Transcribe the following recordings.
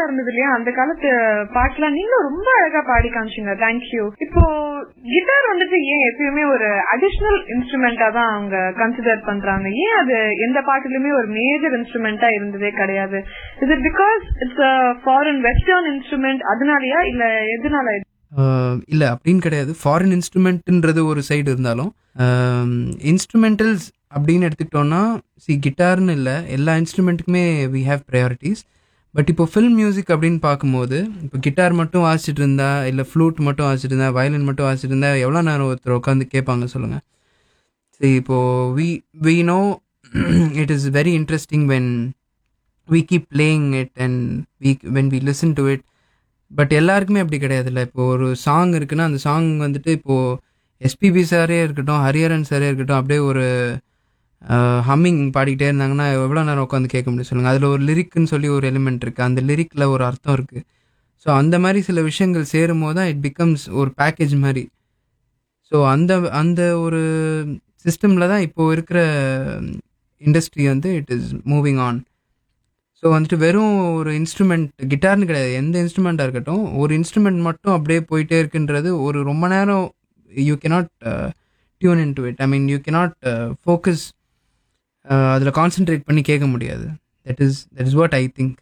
இருந்தது இல்லையா அந்த காலத்து பாட்டுலாம் நீங்களும் ரொம்ப அழகா பாடி காமிச்சீங்க தேங்க்யூ இப்போ கிட்டார் வந்துட்டு ஏன் எப்பயுமே ஒரு அடிஷனல் இன்ஸ்ட்ருமெண்டா தான் அவங்க கன்சிடர் பண்றாங்க ஏன் அது எந்த பாட்டுலயுமே ஒரு மேஜர் இன்ஸ்ட்ருமெண்டா இருந்ததே கிடையாது is it because it's foreign western instrument அதனாலயா இல்ல எதனால இல்லை அப்படின்னு கிடையாது ஃபாரின் இன்ஸ்ட்ருமெண்ட்ன்றது ஒரு சைடு இருந்தாலும் இன்ஸ்ட்ருமெண்டல்ஸ் அப்படின்னு எடுத்துக்கிட்டோன்னா சி கிட்டார்னு இல்லை எல்லா இன்ஸ்ட்ருமெண்ட்டுக்குமே வி ஹேவ் ப்ரையாரிட்டிஸ் பட் இப்போ ஃபில்ம் மியூசிக் அப்படின்னு பார்க்கும்போது இப்போ கிட்டார் மட்டும் வாசிச்சுட்டு இருந்தா இல்லை ஃப்ளூட் மட்டும் வாசிச்சுட்டு இருந்தா வயலின் மட்டும் வாசிச்சுட்டு இருந்தா எவ்வளோ நேரம் ஒருத்தர் உட்காந்து கேட்பாங்க சொல்லுங்கள் சரி இப்போது we we know it is very interesting when we keep playing it and we when we listen to it but எல்லாருக்குமே அப்படி கிடையாதுல்ல இப்போ ஒரு சாங் இருக்குன்னா அந்த சாங் வந்துட்டு இப்போது எஸ்பிபி சாரே இருக்கட்டும் ஹரிஹரன் சாரே இருக்கட்டும் அப்படியே ஒரு ஹம்மிங் பாடிக்கிட்டே இருந்தாங்கன்னா எவ்வளோ நேரம் உட்காந்து கேட்க முடியும் சொல்லுங்கள் அதில் ஒரு லிரிக்னு சொல்லி ஒரு எலிமெண்ட் இருக்குது அந்த லிரிக்கில் ஒரு அர்த்தம் இருக்குது ஸோ அந்த மாதிரி சில விஷயங்கள் சேரும் போது தான் இட் பிகம்ஸ் ஒரு பேக்கேஜ் மாதிரி ஸோ அந்த அந்த ஒரு சிஸ்டமில் தான் இப்போது இருக்கிற இண்டஸ்ட்ரி வந்து it is moving on so வந்துட்டு வெறும் ஒரு இன்ஸ்ட்ருமெண்ட் கிட்டார்னு கிடையாது எந்த இன்ஸ்ட்ருமெண்ட்டாக இருக்கட்டும் ஒரு இன்ஸ்ட்ருமெண்ட் மட்டும் அப்படியே போயிட்டே இருக்குன்றது ஒரு ரொம்ப நேரம் you cannot tune in to it I mean you cannot focus அதில் கான்சென்ட்ரேட் பண்ணி கேட்க முடியாது that is that is what I think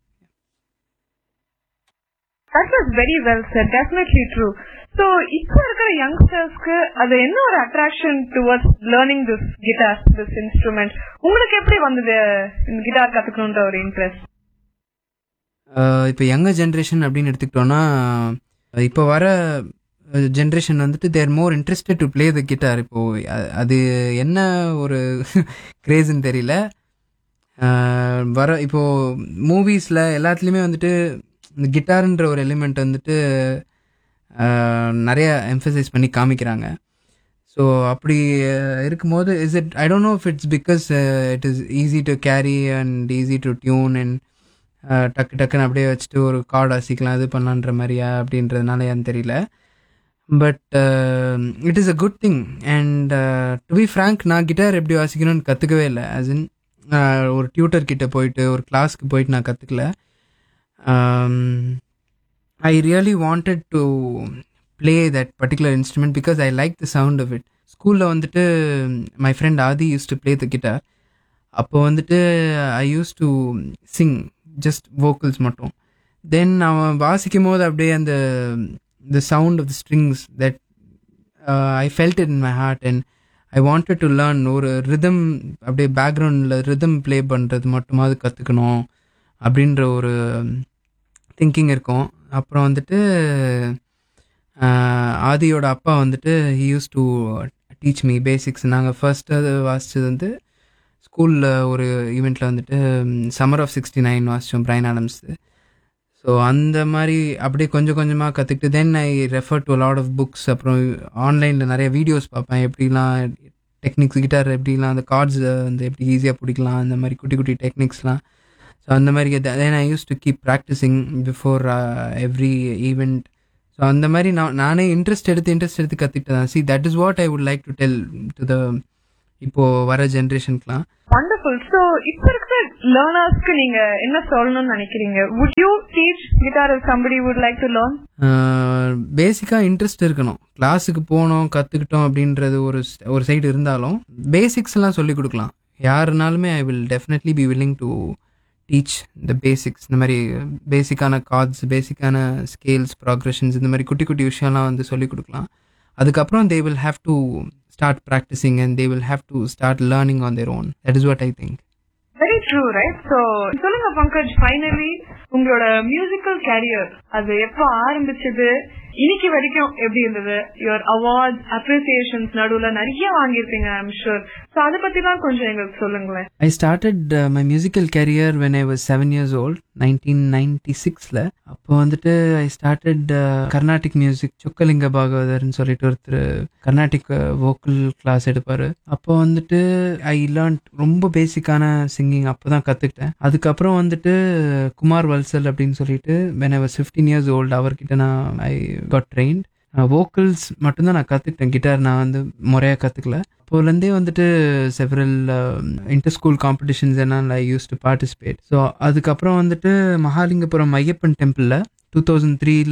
that was very well sir definitely true so இப்போ இருக்கிற யங்ஸ்டர்ஸ்க்கு அது என்ன ஒரு attraction towards learning this guitar this instrument உங்களுக்கு எப்படி வந்தது இந்த கிட்டார் கத்துக்கணுன்ற ஒரு இன்ட்ரெஸ்ட் இப்போ யங்கர் ஜென்ரேஷன் அப்படின்னு எடுத்துக்கிட்டோன்னா இப்போ வர ஜென்ரேஷன் வந்துட்டு they're more interested to play the guitar இப்போது அது என்ன ஒரு கிரேஸ்ன்னு தெரியல வர இப்போது மூவிஸில் எல்லாத்துலேயுமே வந்துட்டு இந்த கிட்டாருன்ற ஒரு எலிமெண்ட் வந்துட்டு நிறைய எம்ஃபசைஸ் பண்ணி காமிக்கிறாங்க ஸோ அப்படி இருக்கும்போது is it I don't know if it's because it is easy to carry and easy to tune and டக்கு டக்குன்னு அப்படியே வச்சுட்டு ஒரு கார்டு வாசிக்கலாம் இது பண்ணலான்ற மாதிரியா அப்படின்றதுனால ஏன்னு தெரியல but it is a good thing and to be frank நான் கிட்டார் எப்படி வாசிக்கணும்னு கற்றுக்கவே இல்லை ஆஸ் இன் ஒரு டியூட்டர் கிட்ட போயிட்டு ஒரு கிளாஸ்க்கு போயிட்டு நான் கற்றுக்கல I really wanted to play that particular instrument because I like the sound of it ஸ்கூலில் வந்துட்டு my friend Adhi use to play the guitar அப்போ வந்துட்டு I use to sing just vocals மட்டும் தென் அவன் வாசிக்கும் போது அப்படியே அந்த the sound of the strings that I felt it in my heart and I wanted to learn ஒரு rhythm அப்படியே பேக்ரவுண்டில் ரிதம் ப்ளே பண்ணுறது மட்டுமாவது கற்றுக்கணும் அப்படின்ற ஒரு திங்கிங் இருக்கும் அப்புறம் வந்துட்டு ஆதியோட அப்பா வந்துட்டு he use to teach me basics நாங்கள் ஃபர்ஸ்ட் அது வாசித்தது வந்து ஸ்கூலில் ஒரு ஈவெண்ட்டில் வந்துட்டு சம்மர் ஆஃப் சிக்ஸ்டி நைன் வாசித்தோம் பிரைன் ஆடம்ஸு ஸோ அந்த மாதிரி அப்படியே கொஞ்சம் கொஞ்சமாக கற்றுக்கிட்டு then I refer to lot of books அப்புறம் ஆன்லைனில் நிறைய வீடியோஸ் பார்ப்பேன் எப்படிலாம் டெக்னிக்ஸ் கிட்டார் எப்படிலாம் அந்த கார்ட்ஸ் வந்து எப்படி ஈஸியாக பிடிக்கலாம் அந்த மாதிரி குட்டி குட்டி டெக்னிக்ஸ்லாம் ஸோ அந்த மாதிரி then I use to keep practising before every event so அந்த மாதிரி நான் நானே இன்ட்ரெஸ்ட் எடுத்து இன்ட்ரெஸ்ட் எடுத்து கற்றுக்கிட்டு தான் see that is what I would like to tell to the இப்போ வர ஜென்ரேஷனுக்குலாம் வண்டர்ஃபுல் சோ இப்ப இருக்கிற லேர்னர்ஸ்க்கு நீங்க என்ன சொல்லணும்னு நினைக்கிறீங்க would you teach guitar somebody would like to learn பேசிக்காக இன்ட்ரெஸ்ட் இருக்கணும் கிளாஸுக்கு போனோம் கற்றுக்கிட்டோம் அப்படின்றது ஒரு ஒரு சைடு இருந்தாலும் பேசிக்ஸ் எல்லாம் சொல்லிக் கொடுக்கலாம் யாருனாலுமே I will definitely be willing to teach இந்த பேசிக்ஸ் இந்த மாதிரி பேசிக்கான கார்ட்ஸ் பேசிக்கான ஸ்கேல்ஸ் ப்ராக்ரெஷன்ஸ் இந்த மாதிரி குட்டி குட்டி விஷயம்லாம் வந்து சொல்லிக் கொடுக்கலாம் அதுக்கப்புறம் they will have to start practising and they will have to start learning on their own that is what I think very true right so சொல்லுங்க பங்கஜ் ஃபைனலி உங்களோட மியூசிக்கல் கேரியர் அது எப்போ ஆரம்பிச்சது இன்னைக்கு வரைக்கும் எப்படி இருந்தது யுவர் அவார்ட்ஸ் அப்ரிசியேஷன்ஸ் நடுவுல நிறைய வாங்கியிருப்பீங்க ஐம் ஷூர் சோ அதை பத்தி தான் கொஞ்சம் எங்களுக்கு சொல்லுங்களேன் I started my musical career when I was seven years old nineteen ninety சிக்ஸில் அப்போ வந்துட்டு I started Carnatic music Chokkalinga பாகவதர்னு சொல்லிட்டு ஒருத்தர் கர்நாடிக் வோக்கல் கிளாஸ் எடுப்பார் அப்போ வந்துட்டு ஐ லேர்ன்ட் ரொம்ப பேசிக்கான சிங்கிங் அப்போ தான் கற்றுக்கிட்டேன் அதுக்கப்புறம் வந்துட்டு குமார் வல்சல் அப்படின்னு சொல்லிட்டு when I was fifteen years old அவர்கிட்ட நான் ஐ காட் ட்ரெயின்ட் வோக்கல்ஸ் மட்டும்தான் நான் கற்றுக்கிட்டேன் கிட்டார் நான் வந்து முறையாக கற்றுக்கல அப்போலேருந்தே வந்துட்டு செவரல் இன்டர் ஸ்கூல் காம்படிஷன்ஸ் எல்லாம் I use to participate so அதுக்கப்புறம் வந்துட்டு மகாலிங்கபுரம் ஐயப்பன் டெம்பிளில் டூ தௌசண்ட் த்ரீல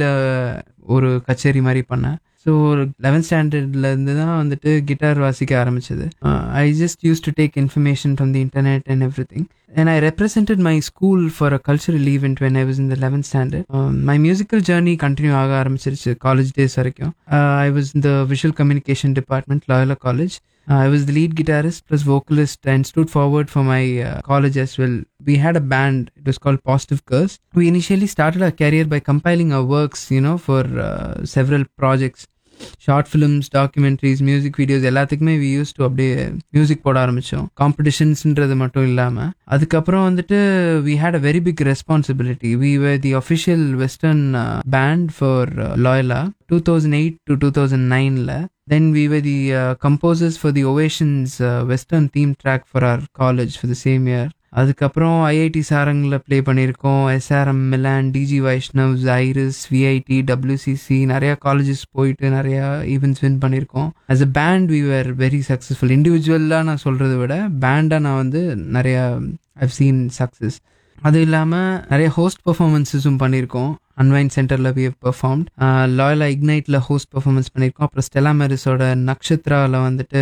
ஒரு கச்சேரி மாதிரி பண்ணேன் ஸோ லெவன்த் ஸ்டாண்டர்ட்லேருந்து தான் வந்துட்டு கிட்டார் வாசிக்க ஆரம்பிச்சது I just use to take information from the internet and everything and I represented my school for a cultural event when I was in the 11th standard. Um, my musical journey continue ஆக ஆரம்பிச்சிருச்சு college days வரைக்கும் I was இந்த visual communication department Loyola college I was the lead guitarist plus vocalist and stood forward for my uh, college as well. We had a band, it was called Positive Curse. We initially started our career by compiling our works, you know, for uh, several projects. Short films documentaries music videos எல்லாத்துக்குமே we use to அப்படியே music போட ஆரம்பித்தோம் காம்படிஷன்ஸ்ன்றது மட்டும் இல்லாமல் அதுக்கப்புறம் வந்துட்டு we had a very big responsibility we were the official western band for Loyola two thousand eight to two thousand நைனில் then we were the composers for the ovations western theme track for our college for the same year அதுக்கப்புறம் IIT சாரங்கில் play பண்ணியிருக்கோம் SRM Milan DG வைஷ்ணவ்ஸ் iris VIT WCC நிறையா colleges போயிட்டு நிறையா events win பண்ணியிருக்கோம் as a band we were very successful இண்டிவிஜுவலாக நான் சொல்கிறத விட பேண்டாக நான் வந்து நிறையா ஐவ் சீன் சக்ஸஸ் அது இல்லாமல் நிறைய ஹோஸ்ட் பர்ஃபார்மன்ஸஸும் பண்ணியிருக்கோம் அன்வைன் சென்டரில் வி ஹவ் பெர்ஃபார்ம்ட் லாயலா இக்னைட்டில் ஹோஸ்ட் பர்ஃபார்மன்ஸ் பண்ணியிருக்கோம் அப்புறம் ஸ்டெலா மேரிஸோட நக்ஷத்ராவில் வந்துட்டு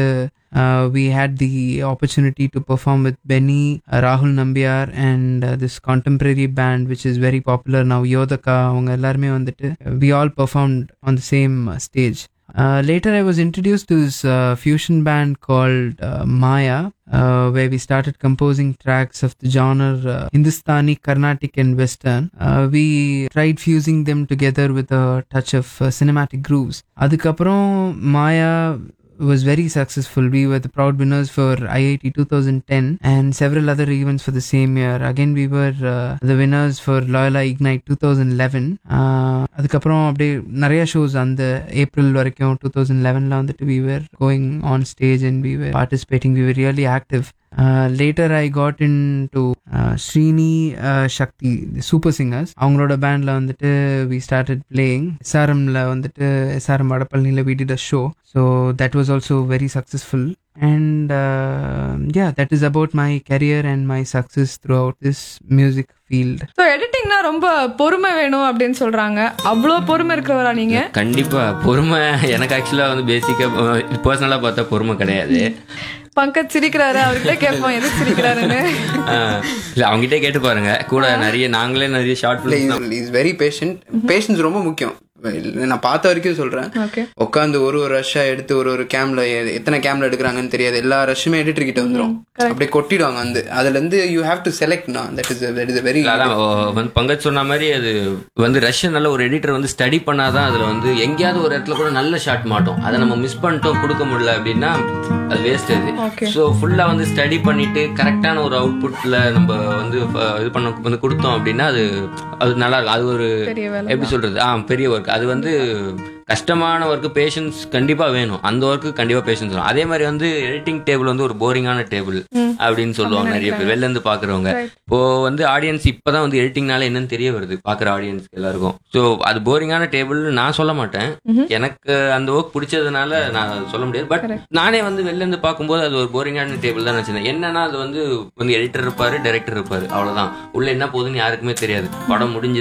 we had the opportunity to perform with Benny ராகுல் Nambiar and this contemporary band which is very popular now Yodhaka அவங்க எல்லாருமே வந்துட்டு we all performed on the same stage Uh, later, I was introduced to this uh, fusion band called uh, Maya, uh, where we started composing tracks of the genre uh, Hindustani, Carnatic, and Western. Uh, we tried fusing them together with a touch of uh, cinematic grooves. அதுக்கப்புறம் Maya was very successful. We were the proud winners for IIT 2010 and several other events for the same year. Again, we were uh, the winners for Loyola Ignite 2011. Uh, அதுக்கப்புறம் அப்படியே நிறைய shows அந்த April வரைக்கும் two thousand லெவனில் வந்துட்டு we were going on stage and we were participating we were really active later I got into Srini Sakthi super singers அவங்களோட பேண்டில் வந்துட்டு வி ஸ்டார்டட் பிளேயிங் எஸ்ஆர்எம்ல வந்துட்டு எஸ்ஆர்எம் வடப்பழனியில் we did a show so that was also very successful and uh, yeah that is about my career and my success throughout this music field so எடிட்டிங்னா ரொம்ப பொறுமை வேணும் அப்படின்னு சொல்றாங்க அவ்வளோ பொறுமை இருக்கிறவரா நீங்க கண்டிப்பா பொறுமை எனக்கு ஆக்சுவலா வந்து பேசிக்கா பர்சனலா பார்த்தா பொறுமை கிடையாது பங்கஜ் சிரிக்கிறாரு அவர்கிட்ட கேட்போம் எதுக்கு சிரிக்கிறாருன்னு ஆஹ் இல்ல அவங்ககிட்ட கேட்டு பாருங்க கூட நிறைய நாங்களே நிறைய short film is very patient patience ரொம்ப முக்கியம் இல்ல, நான் பார்த்த வரைக்கும் சொல்றேன் ஓகே உட்காந்து ஒரு ஒரு ரஷ்ஷா எடுத்து ஒரு ஒரு கேம்ல எத்தனை கேம்ல எடுக்கிறாங்கன்னு தெரியாது எல்லா ரஷ்ஷுமே எடிட்டர் கிட்ட வந்துரும் அப்படியே கொட்டிடுவாங்க வந்து அதுல இருந்து you have to select that is that is very அதான் ஓ, வந்து பங்கஜ் சொன்ன மாதிரி அது வந்து ரஷ்யன் நல்ல ஒரு எடிட்டர் வந்து ஸ்டடி பண்ணாதான் அதுல வந்து எங்கேயாவது ஒரு இடத்துல கூட நல்ல ஷாட் மாட்டோம் அதை நம்ம மிஸ் பண்ணிட்டோம் கொடுக்க முடியல அப்படின்னா அது வேஸ்ட் அது Okay. ஸோ ஃபுல்லா வந்து ஸ்டடி பண்ணிட்டு கரெக்டான ஒரு அவுட்புட்ல நம்ம வந்து அஹ், இது பண்ண வந்து கொடுத்தோம் அப்படின்னா அது அது நல்லா இருக்கும் அது ஒரு பெரிய வேலை எப்படி சொல்றது ஆ பெரிய ஒர்க் அது வந்து கஷ்டமான ஒர்க்கு பேஷன்ஸ் கண்டிப்பா வேணும் அந்த ஒர்க்கு கண்டிப்பா பேஷன்ஸ் வேணும் அதே மாதிரி வந்து எடிட்டிங் டேபிள் வந்து ஒரு போரிங்கான டேபிள் அப்படின்னு சொல்லுவாங்க நிறைய பேர் வெளில இருந்து பாக்குறவங்க இப்போ வந்து ஆடியன்ஸ் இப்பதான் வந்து எடிட்டிங்னால என்னன்னு தெரிய வருது பாக்குற ஆடியன்ஸ் எல்லாருக்கும் ஸோ அது போரிங்கான டேபிள் நான் சொல்ல மாட்டேன் எனக்கு அந்த ஒர்க் பிடிச்சதுனால நான் அதை சொல்ல முடியாது பட் நானே வந்து வெளில இருந்து பார்க்கும்போது அது ஒரு போரிங்கான டேபிள் தான் வச்சிருந்தேன் என்னன்னா அது வந்து வந்து எடிட்டர் இருப்பாரு டைரக்டர் இருப்பாரு அவ்வளவுதான் உள்ள என்ன போகுதுன்னு யாருக்குமே தெரியாது படம் முடிஞ்சு